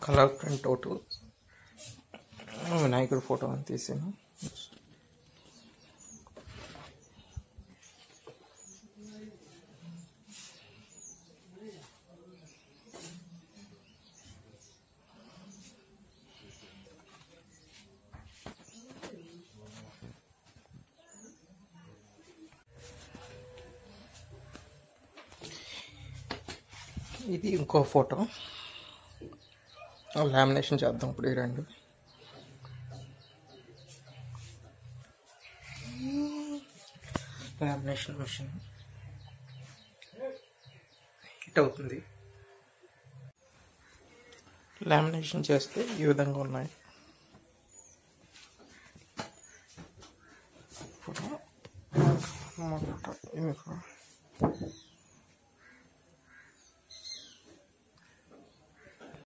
colour print out వినాయకుడి photo అని తీసాను ఇది ఇంకో ఫోటో లామినేషన్ చేద్దాం ఇప్పుడు ఈ రెండు లామినేషన్ మిషన్ హిట్ అవుతుంది లామినేషన్ చేస్తే ఈ విధంగా ఉన్నాయి ఫోటో మా ఫోటో ఇది ఫోటో